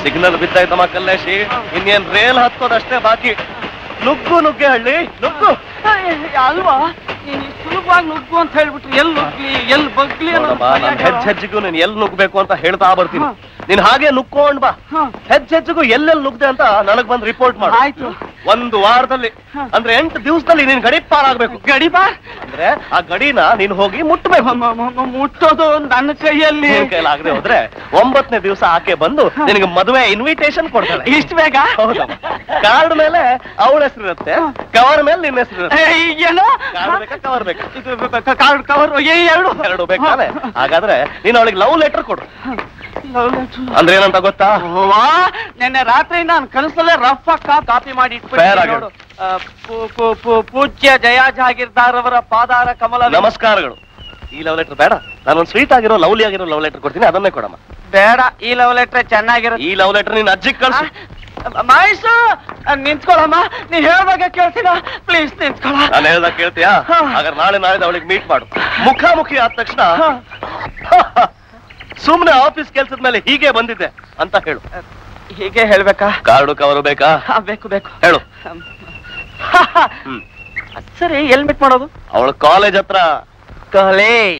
Signal ಬಿದ್ದಾಯ್ತಮ್ಮ ಕಲ್ಲೇಶಿ ಇನ್ನೇನ್ rail ಹತ್ತೋದಷ್ಟೇ ಬಾಕಿ ನುಗ್ಗು ನುಗ್ಗೆ ಹಳ್ಳಿ ನುಗ್ಗು ಅಲ್ವಾ ನೀನು ಸುಲಭವಾಗಿ ನುಗ್ಗು ಅಂತ ಹೇಳ್ಬಿಟ್ರಿ ಎಲ್ಲಿ ನುಗ್ಲಿ ಎಲ್ಲಿ ಬಗ್ಲಿ ಅನ್ನೋದು ನೋಡಮ್ಮ ನಾನು ಸರಿಯಾಗಿ ಹೆಜ್ಜೆ ಹೆಜ್ಜೆಗೂ ನೀನ್ ಎಲ್ಲಿ ನುಗ್ಬೇಕು ಅಂತ ಹೇಳ್ತಾ ಬರ್ತೀನಿ ನೀನ್ ಹಾಗೆ ನುಕ್ಕೊಂಡ್ ಬಾ ಹಾ. ಹೆಜ್ಜೆ ಹೆಜ್ಜೆಗೂ ಎಲ್ಲೆಲ್ಲಿ ನುಗ್ದೆ ಅಂತ ನನಗ್ ಬಂದ್ ರಿಪೋರ್ಟ್ ಮಾಡು ಆಯ್ತು. ಒಂದು ವಾರದಲ್ಲಿ ಹಾ. ಅಂದ್ರೆ ಎಂಟು ದಿವಸದಲ್ಲಿ ನೀನ್ ಗಡಿ ಪಾರಾಗ್ಬೇಕು ಗಡಿ ಬಾ ಅಂದ್ರೆ ಆ ಗಡಿನ ನೀನ್ ಹೋಗಿ ಮುಟ್ಬೇಕು ಮ- ಮ- ಮ- ಮುಟ್ಟೋದು ನನ್ನ ಕೈಯಲ್ಲಿ ನಿನ್ ಕೈಲಾಗದೆ ಹೋದ್ರೆ ಒಂಬತ್ತನೇ ದಿವಸ ಆಕೆ ಬಂದು ನಿನಗೆ ಮದುವೆ ಇನ್ವಿಟೇಷನ್ ಕೊಡ್ತಾಳೆ ಇಷ್ಟು ಬೇಗ ಹೌದಮ್ಮ ಕಾರ್ಡ್ ಮೇಲೆ ಅವಳ ಹೆಸರಿರುತ್ತೆ ಕವರ್ ಮೇಲೆ ನಿನ್ನ ಹೆಸರಿರುತ್ತೆ ಏ, ಏನೋ ಕಾರ್ಡ್ ಬೇಕಾ ಕವರ್ ಬೇಕಾ ಇದು ಬ- ಬ- ಕಾರ್ಡ್ ಕವರ್ ಏ ಎರಡು ಎರಡು ಬೇಕಾನೆ ಹಾಗಾದ್ರೆ ನೀನ್ ಅವಳಿಗೆ ಲವ್ ಲೆಟರ್ ಕೊಡು ಲವ್ ಲೆಟ್ರು. ಅಂದ್ರೆ ಏನಂತ ಗೊತ್ತಾ ವಾ ನಿನ್ನೆ ರಾತ್ರಿ ನಾನು ಕನಸಲ್ಲೇ ರಫ್ ಕಾಪಿ ಮಾಡಿ Fair ಇಟ್ಬಿಟ್ಟು ಆಗಿ ನೋಡು ಆ, ಪೂ- ಪೂ- ಪೂ- ಪೂಜ್ಯ ಜಯಾ ಜಾಗೀರ್ದಾರ್ ಅವರ ಪಾದಾರ ಕಮಲ ನಮಸ್ಕಾರಗಳು ಈ ಲವ್ ಲೆಟರ್ ಬೇಡ ನಾನೊಂದು ಸ್ವೀಟ್ ಆಗಿರೋ ಲವ್ಲಿ ಆಗಿರೋ ಲವ್ ಲೆಟರ್ ಕೊಡ್ತೀನಿ ಅದನ್ನೇ ಕೊಡಮ್ಮ ಬೇಡ ಈ ಲವ್ ಲೆಟ್ರ್ ಚೆನ್ನಾಗಿರುತ್ತೆ ಈ ಲವ್ ಲೆಟರ್ ನೀನ್ ಅಜ್ಜಿಗೆ ಕಳ್ಸು ಮಹೇಶು ನಿಂತ್ಕೊಳಮ್ಮ ನೀ ಹೇಳ್ದಾಗ ಕೇಳ್ತೀನ ಪ್ಲೀಸ್ ನಿಂತ್ಕೊಳ ನಾನು ಹೇಳ್ದಾಗ ಕೇಳ್ತೀಯಾ ಹಾ. ಹಾಗಾದ್ರೆ ನಾಳೆ ನಾಳೆ ಅವಳಿಗೆ ಮೀಟ್ ಮಾಡು ಮುಖಾಮುಖಿ ಆದ ತಕ್ಷಣ ಹಾ. ಸುಮ್ನೆ ಆಫೀಸ್ ಕೆಲ್ಸದ ಮೇಲೆ ಹೀಗೆ ಬಂದಿದ್ದೆ ಅಂತ ಹೇಳು ಹೀಗೆ ಹೇಳ್ಬೇಕಾ ಕಾರ್ಡು ಕವರು ಬೇಕಾ ಹಾ, ಬೇಕು ಬೇಕು ಹೇಳು ಹ್ಮ್. ಹ್ಮ್ ಅದ್ ಸರಿ ಎಲ್ ಮೀಟ್ ಮಾಡೋದು ಅವಳ ಕಾಲೇಜ್ ಹತ್ರ ಕಾಲೇಜ್